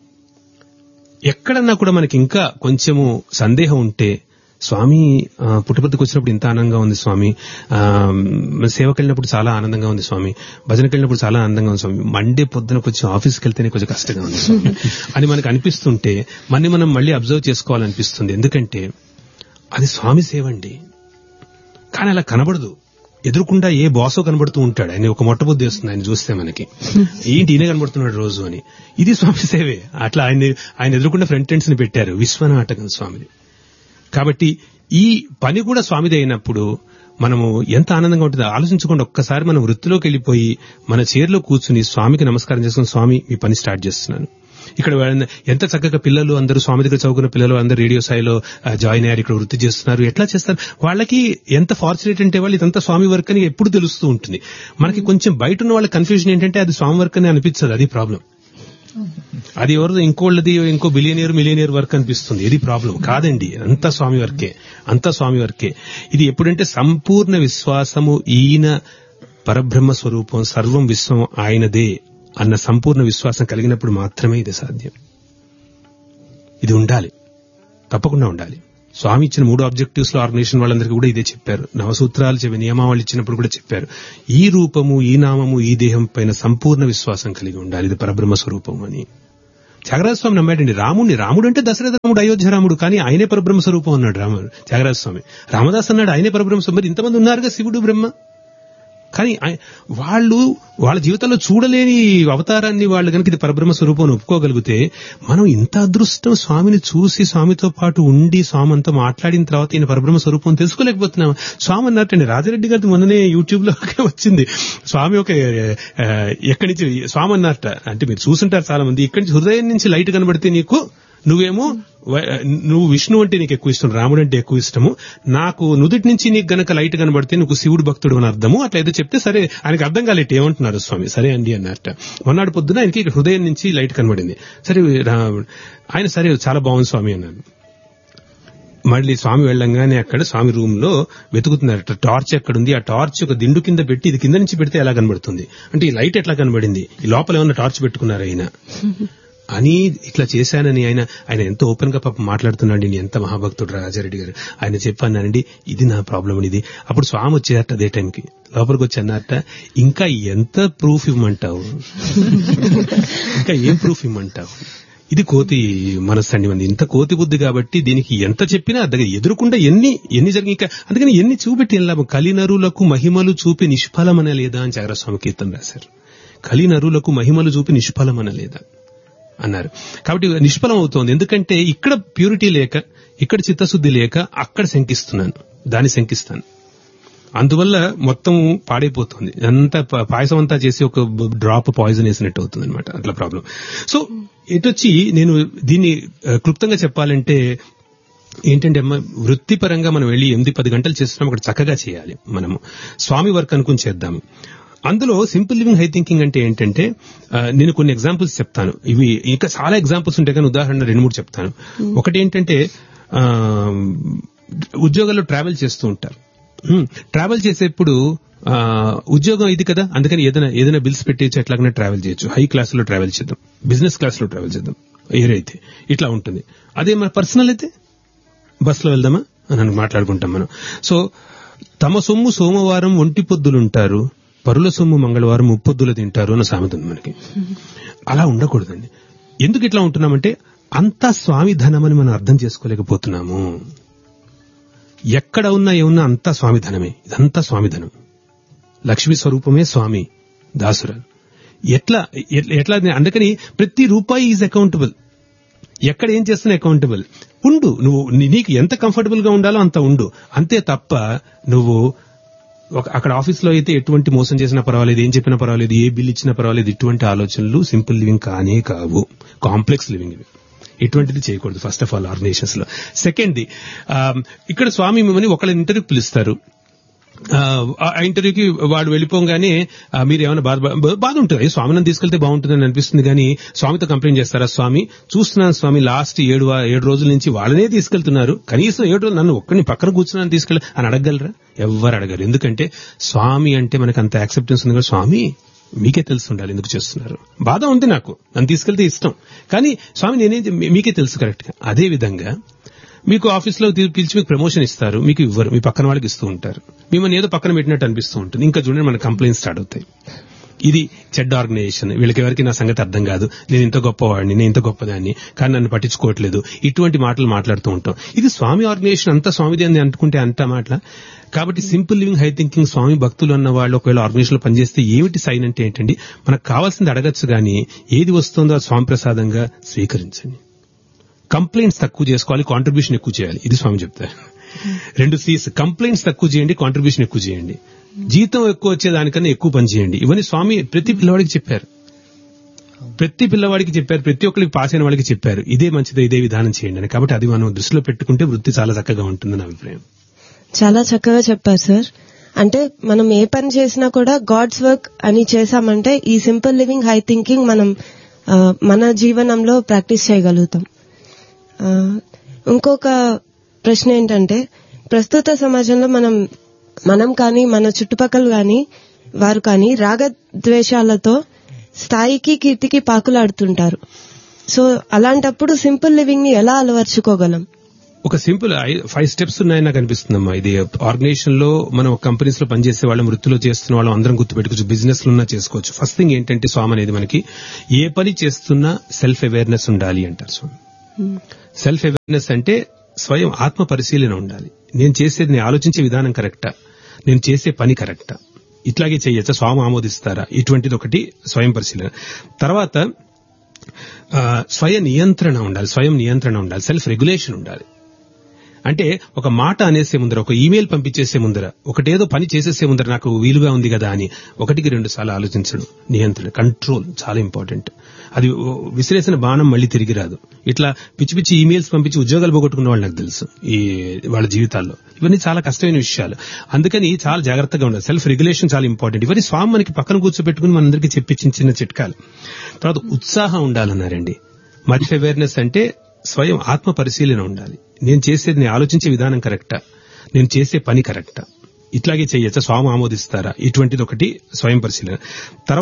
ఎక్కడన్నా కూడా మనకి ఇంకా కొంచెము సందేహం ఉంటే స్వామి ఆ, పుట్టపర్తికి వచ్చినప్పుడు ఇంత ఆనందంగా ఉంది స్వామి ఆ, సేవకి వెళ్ళినప్పుడు చాలా ఆనందంగా ఉంది స్వామి భజనకి వెళ్ళినప్పుడు చాలా ఆనందంగా ఉంది స్వామి మండే పొద్దున కొంచెం ఆఫీస్కి వెళ్తేనే కొంచెం కష్టంగా ఉంది స్వామి అని మనకు అనిపిస్తుంటే మన్ని మనం మళ్ళీ అబ్జర్వ్ చేసుకోవాలనిపిస్తుంది ఎందుకంటే అది స్వామి సేవ అండి కానీ అలా కనబడదు ఎదురుకుండా ఏ బాసో కనబడుతూ ఉంటాడు ఆయన ఒక మొట్టబుద్ధి వస్తుంది ఆయన చూస్తే మనకి ఏంటి ఈయన కనబడుతున్నాడు రోజు అని ఇది స్వామి సేవే అట్లా ఆయన ఆయన ఎదురుకుండా ఫ్రంట్ ఎండ్స్ ని పెట్టారు విశ్వనాటకం స్వామిది కాబట్టి ఈ పని కూడా స్వామిది అయినప్పుడు మనము ఎంత ఆనందంగా ఉంటుందో ఆలోచించకుండా ఒక్కసారి మనం వృత్తిలోకి వెళ్ళిపోయి మన చైర్లో కూర్చుని స్వామికి నమస్కారం చేసుకుని స్వామి మీ పని స్టార్ట్ చేస్తున్నాను ఇక్కడ వాళ్ళ- ఎంత చక్కగా పిల్లలు అందరూ స్వామి దగ్గర చదువుకున్న పిల్లలు అందరూ రేడియో స్థాయిలో ఆ, జాయిన్ అయ్యారు ఇక్కడ వృత్తి చేస్తున్నారు ఎట్లా చేస్తారు వాళ్ళకి ఎంత ఫార్చునేట్ అంటే వాళ్ళు ఇదంతా స్వామి వర్క్ అని ఎప్పుడు తెలుస్తూ ఉంటుంది మనకి కొంచెం బయట ఉన్న వాళ్ళ కన్ఫ్యూజన్ ఏంటంటే అది స్వామి వర్క్ అని అనిపించదు అది ప్రాబ్లం అది ఎవరిదో ఇంకోళ్ళది ఇంకో బిలియనియర్ మిలియనియర్ వర్క్ అనిపిస్తుంది ఇది ప్రాబ్లం కాదండి అంతా స్వామి వర్కే అంతా స్వామి వర్కే ఇది ఎప్పుడంటే సంపూర్ణ విశ్వాసము ఈయన పరబ్రహ్మ స్వరూపం సర్వం విశ్వం ఆయనదే అన్న సంపూర్ణ విశ్వాసం కలిగినప్పుడు మాత్రమే ఇది సాధ్యం ఇది ఉండాలి తప్పకుండా ఉండాలి స్వామి ఇచ్చిన మూడు ఆబ్జెక్టివ్స్ లో ఆర్గనైజేషన్ వాళ్ళందరికీ కూడా ఇదే చెప్పారు నవసూత్రాలు చెప్పి నియమావళి ఇచ్చినప్పుడు కూడా చెప్పారు ఈ రూపము ఈ నామము ఈ దేహం పైన సంపూర్ణ విశ్వాసం కలిగి ఉండాలి ఇది పరబ్రహ్మ స్వరూపం అని త్యాగరాజ స్వామి నమ్మాడండి రాముడిని రాముడు అంటే దశరథ రాముడు అయోధ్య రాముడు కానీ ఆయనే పరబ్రహ్మ స్వరూపం అన్నాడు రాముడు త్యాగరాజ స్వామి రామదాస్ అన్నాడు ఆయనే పరబ్రహ్మ స్వరూపం మరి ఇంతమంది ఉన్నారుగా శివుడు బ్రహ్మ కానీ ఆయ- వాళ్ళు వాళ్ళ జీవితంలో చూడలేని అవతారాన్ని వాళ్ళు కనుక ఇది పరబ్రహ్మ స్వరూపం అని ఒప్పుకోగలిగితే మనం ఇంత అదృష్టం స్వామిని చూసి స్వామితో పాటు ఉండి స్వామి అంతా మాట్లాడిన తర్వాత ఈయన పరబ్రహ్మ స్వరూపం తెలుసుకోలేకపోతున్నాం స్వామి అన్నట్టండి రాజారెడ్డి గారి మొన్ననే యూట్యూబ్ లో వచ్చింది స్వామి ఒక ఆ, ఎక్కడి నుంచి స్వామి అన్నట్ట అంటే మీరు చూసుంటారు చాలా మంది ఇక్కడి నుంచి హృదయం నుంచి లైట్ కనబడితే నీకు నువ్వేమో వ- నువ్వు విష్ణు అంటే నీకు ఎక్కువ ఇష్టం రాముడు అంటే ఎక్కువ ఇష్టము నాకు నుదుటి నుంచి నీకు గనక లైట్ కనబడితే నువ్వు శివుడు భక్తుడు అని అర్థము అట్లా ఏదో చెప్తే సరే ఆయనకి అర్థం కాలేట ఏమంటున్నారు స్వామి సరే అండి అన్నట్ట మొన్నటి పొద్దున ఆయనకి ఇక్కడ హృదయం నుంచి లైట్ కనబడింది సరే రా- ఆయన సరే చాలా బాగుంది స్వామి అన్నాడు మళ్ళీ స్వామి వెళ్ళంగానే అక్కడ స్వామి రూమ్ లో వెతుకుతున్నారట టార్చ్ ఎక్కడుంది ఆ టార్చ్ ఒక దిండు కింద పెట్టి ఇది కింద నుంచి పెడితే ఎలా కనబడుతుంది అంటే ఈ లైట్ ఎట్లా కనబడింది ఈ లోపల ఏమన్నా టార్చ్ పెట్టుకున్నారు ఆయన అని ఇట్లా చేశానని ఆయన ఆయన ఎంతో ఓపెన్ గా పాపం మాట్లాడుతున్నాడు నేను ఎంత మహాభక్తుడు రాజారెడ్డి గారు ఆయన చెప్పానండి ఇది నా ప్రాబ్లం ఇది అప్పుడు స్వామి వచ్చేదట అదే టైంకి లోపలికి వచ్చి అన్నారట ఇంకా ఎంత ప్రూఫ్ ఇవ్వమంటావు ఇంకా ఏం ప్రూఫ్ ఇవ్వమంటావు ఇది కోతి మనస్సు అండి మంది ఇంత కోతి బుద్ధి కాబట్టి దీనికి ఎంత చెప్పినా దగ్గర ఎదురుకుండా ఎన్ని ఎన్ని జరిగి ఇంకా అందుకని ఎన్ని చూపెట్టి వెళ్ళాము కలినరులకు మహిమలు చూపి నిష్ఫలమన లేదా అని జాగ్రస్వామి కీర్తన రాశారు కలినరులకు మహిమలు చూపి నిష్ఫలమన లేదా అన్నారు కాబట్టి నిష్ఫలం అవుతోంది ఎందుకంటే ఇక్కడ ప్యూరిటీ లేక ఇక్కడ చిత్తశుద్ధి లేక అక్కడ శంకిస్తున్నాను దాన్ని శంకిస్తాను అందువల్ల మొత్తం పాడైపోతుంది అంతా ప- పాయసం అంతా చేసి ఒక డ్రాప్ పాయిజన్ వేసినట్టు అవుతుంది అనమాట అట్లా ప్రాబ్లం సో ఇటొచ్చి నేను దీన్ని ఆ, క్లుప్తంగా చెప్పాలంటే ఏంటంటే అమ్మ వృత్తిపరంగా మనం వెళ్ళి ఎనిమిది పది గంటలు చేస్తున్నాం అక్కడ చక్కగా చేయాలి మనము స్వామి వర్క్ అనుకుని చేద్దాము అందులో సింపుల్ లివింగ్ హై థింకింగ్ అంటే ఏంటంటే ఆ, నేను కొన్ని ఎగ్జాంపుల్స్ చెప్తాను ఇవి ఇంకా చాలా ఎగ్జాంపుల్స్ ఉంటాయి కానీ ఉదాహరణ రెండు మూడు చెప్తాను ఒకటి ఏంటంటే ఆ, ఉద్యోగాల్లో ట్రావెల్ చేస్తూ ఉంటారు హ్మ్. ట్రావెల్ చేసేప్పుడు ఆ, ఉద్యోగం ఇది కదా అందుకని ఏదైనా ఏదైనా బిల్స్ పెట్టేసి ఎట్లాగనే ట్రావెల్ చేయొచ్చు హై క్లాస్ లో ట్రావెల్ చేద్దాం బిజినెస్ క్లాస్ లో ట్రావెల్ చేద్దాం ఎయిర్ అయితే ఇట్లా ఉంటుంది అదే మన పర్సనల్ అయితే బస్సులో వెళ్దామా అని అని మాట్లాడుకుంటాం మనం సో తమ సొమ్ము సోమవారం ఒంటి పొద్దులుంటారు పరుల సొమ్ము మంగళవారం ముప్పొద్దులు తింటారు అన్న సామెత ఉంది మనకి అలా ఉండకూడదండి ఎందుకు ఇట్లా ఉంటున్నామంటే అంతా స్వామి ధనమని మనం అర్థం చేసుకోలేకపోతున్నాము ఎక్కడ ఉన్నా ఏమున్నా అంతా స్వామి ధనమే ఇదంతా స్వామి ధనం లక్ష్మీ స్వరూపమే స్వామి దాసురాలు ఎట్లా ఎట్లా- ఎట్లా అందుకని ప్రతి రూపాయి ఈజ్ అకౌంటబుల్ ఎక్కడ ఏం చేస్తున్నా అకౌంటబుల్ ఉండు నువ్వు నీ- నీకు ఎంత కంఫర్టబుల్ గా ఉండాలో అంత ఉండు అంతే తప్ప నువ్వు ఒక అక్కడ ఆఫీస్ లో అయితే ఎటువంటి మోసం చేసినా పర్వాలేదు ఏం చెప్పినా పర్వాలేదు ఏ బిల్ ఇచ్చినా పర్వాలేదు ఇటువంటి ఆలోచనలు సింపుల్ లివింగ్ కానే కావు కాంప్లెక్స్ లివింగ్ ఇవి ఇటువంటిది చేయకూడదు ఫస్ట్ ఆఫ్ ఆల్ ఆర్గనైజేషన్స్ లో సెకండ్ ది ఇక్కడ స్వామి మిమ్మల్ని ఒకళ్ళ ఇంటర్వ్యూకి పిలుస్తారు ఆ ఆ ఇంటర్వ్యూకి వాడు వెళ్ళిపోగానే ఆ, మీరు ఏమైనా బాధ బా- బాధ ఉంటుంది స్వామిని తీసుకెళ్తే బాగుంటుందని అనిపిస్తుంది కానీ స్వామితో కంప్లైంట్ చేస్తారా స్వామి చూస్తున్నాను స్వామి లాస్ట్ ఏడు వా- ఏడు రోజుల నుంచి వాళ్ళనే తీసుకెళ్తున్నారు కనీసం ఏడు రోజులు నన్ను ఒక్కడిని పక్కన కూర్చున్నాను తీసుకెళ్ళి అని అడగగలరా ఎవ్వరు అడగరు ఎందుకంటే స్వామి అంటే మనకు అంత యాక్సెప్టెన్స్ ఉంది కదా స్వామి మీకే తెలుసు ఉండాలి ఎందుకు చేస్తున్నారు బాధ ఉంది నాకు నన్ను తీసుకెళ్తే ఇష్టం కానీ స్వామి నేనేం చే- మీ- మీకే తెలుసు కరెక్ట్ గా అదే విధంగా మీకు ఆఫీస్లో తీ- పిలిచి మీకు ప్రమోషన్ ఇస్తారు మీకు ఇవ్వరు మీ పక్కన వాళ్ళకి ఇస్తూ ఉంటారు మిమ్మల్ని ఏదో పక్కన పెట్టినట్టు అనిపిస్తూ ఉంటుంది ఇంకా చూడండి మన కంప్లైంట్స్ స్టార్ట్ అవుతాయి ఇది చెడ్డ ఆర్గనైజేషన్ వీళ్ళకి ఎవరికి నా సంగతి అర్థం కాదు నేను ఇంత గొప్పవాడిని నేను ఇంత గొప్పదాన్ని కానీ నన్ను పట్టించుకోవట్లేదు ఇటువంటి మాటలు మాట్లాడుతూ ఉంటాం ఇది స్వామి ఆర్గనైజేషన్ అంతా స్వామిది అని అనుకుంటే అంత మాటల కాబట్టి simple living high thinking Swami భక్తులు అన్న వాళ్ళు ఒకవేళ ఆర్గనైజేషన్ లో పనిచేస్తే ఏమిటి సైన్ అంటే ఏంటండి మనకు కావాల్సింది అడగచ్చు కానీ ఏది వస్తుందో అది స్వామి ప్రసాదంగా స్వీకరించండి కంప్లైంట్స్ తక్కువ చేసుకోవాలి కాంట్రిబ్యూషన్ ఎక్కువ చేయాలి ఇది స్వామి చెప్తారు రెండు సీస్ కంప్లైంట్స్ తక్కువ చేయండి కాంట్రిబ్యూషన్ ఎక్కువ చేయండి జీతం ఎక్కువ వచ్చేదానికన్నా ఎక్కువ పని చేయండి ఇవన్నీ స్వామి ప్రతి పిల్లవాడికి చెప్పారు ప్రతి పిల్లవాడికి చెప్పారు ప్రతి ఒక్కరికి పాస్ అయిన వాళ్ళకి చెప్పారు ఇదే మంచిది ఇదే విధానం చేయండి అని కాబట్టి అది మనం దృష్టిలో పెట్టుకుంటే వృత్తి చాలా చక్కగా ఉంటుంది నా అభిప్రాయం చాలా చక్కగా చెప్పారు సార్ అంటే మనం ఏ పని చేసినా కూడా గాడ్స్ వర్క్ అని చేశామంటే ఈ సింపుల్ లివింగ్ హై థింకింగ్ మనం ఆ, మన జీవనంలో ప్రాక్టీస్ చేయగలుగుతాం ఆ, ఇంకొక ప్రశ్న ఏంటంటే ప్రస్తుత సమాజంలో మనం మనం కానీ మన చుట్టుపక్కల కానీ వారు కానీ రాగద్వేషాలతో స్థాయికి కీర్తికి పాకులాడుతుంటారు సో అలాంటప్పుడు సింపుల్ లివింగ్ ని ఎలా అలవర్చుకోగలం ఒక సింపుల్ ఫైవ్ స్టెప్స్ ఉన్నాయని నాకు అనిపిస్తుందమ్మా ఇది ఆర్గనైజేషన్ లో మనం కంపెనీస్ లో పనిచేసే వాళ్ళం వృత్తిలో చేస్తున్న వాళ్ళం అందరం గుర్తుపెట్టుకోవచ్చు బిజినెస్ లో ఉన్నా చేసుకోవచ్చు ఫస్ట్ థింగ్ ఏంటంటే స్వామి అనేది మనకి ఏ పని చేస్తున్నా సెల్ఫ్ అవేర్నెస్ ఉండాలి అంటారు స్వామి సెల్ఫ్ అవేర్నెస్ అంటే స్వయం ఆత్మ పరిశీలన ఉండాలి నేను చేసేది నేను ఆలోచించే విధానం కరెక్టా నేను చేసే పని కరెక్టా ఇట్లాగే చేయొచ్చా స్వామి ఆమోదిస్తారా ఇటువంటిది ఒకటి స్వయం పరిశీలన తర్వాత ఆ, స్వయ నియంత్రణ ఉండాలి స్వయం నియంత్రణ ఉండాలి సెల్ఫ్ రెగ్యులేషన్ ఉండాలి అంటే ఒక మాట అనేసే ముందర ఒక ఈమెయిల్ పంపించేసే ముందర ఒకటేదో పని చేసేసే ముందర నాకు వీలుగా ఉంది కదా అని ఒకటికి రెండు సార్లు ఆలోచించడం నియంత్రణ కంట్రోల్ చాలా ఇంపార్టెంట్ అది ఓ- విసిరేసిన బాణం మళ్ళీ తిరిగి రాదు ఇట్లా పిచ్చి పిచ్చి ఈమెయిల్స్ పంపించి ఉద్యోగాలు పోగొట్టుకున్న వాళ్ళు నాకు తెలుసు ఈ వాళ్ళ జీవితాల్లో ఇవన్నీ చాలా కష్టమైన విషయాలు అందుకని చాలా జాగ్రత్తగా ఉండాలి సెల్ఫ్ రెగ్యులేషన్ చాలా ఇంపార్టెంట్ ఇవన్నీ స్వామి మనకి పక్కన కూర్చోబెట్టుకుని మనందరికీ చెప్పి చిన్న చిన్న చిట్కాలు తర్వాత ఉత్సాహం ఉండాలన్నారండి మల్టీ అవేర్నెస్ అంటే స్వయం ఆత్మ పరిశీలన ఉండాలి నేను చేసేది నేను ఆలోచించే విధానం కరెక్టా నేను చేసే పని కరెక్టా ఇట్లాగే చేయొచ్చా స్వామి ఆమోదిస్తారా ఇటువంటిది ఒకటి స్వయం పరిశీలన తర్వాత